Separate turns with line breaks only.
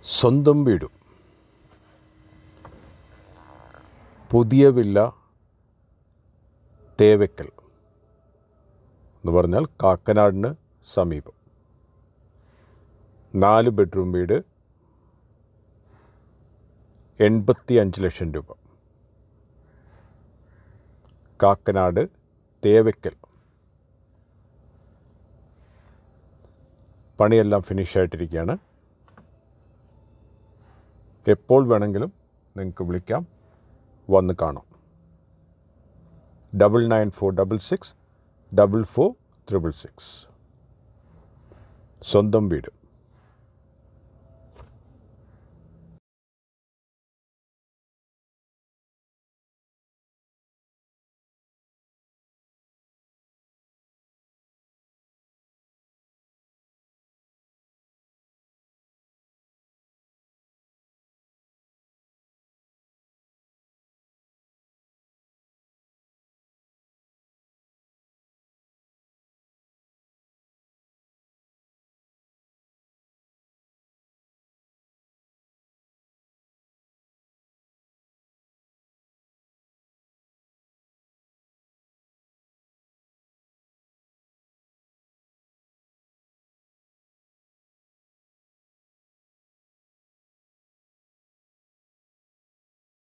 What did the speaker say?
സ്വന്തം വീടും പുതിയ വില്ല തേവയ്ക്കൽ എന്ന് പറഞ്ഞാൽ കാക്കനാടിന് സമീപം നാല് ബെഡ്റൂം വീട് എൺപത്തി അഞ്ച് ലക്ഷം രൂപ കാക്കനാട് തേവയ്ക്കൽ പണിയെല്ലാം ഫിനിഷായിട്ടിരിക്കുകയാണ് എപ്പോൾ വേണമെങ്കിലും നിങ്ങൾക്ക് വിളിക്കാം വന്ന് കാണാം double nine four double six double four triple six സ്വന്തം വീട്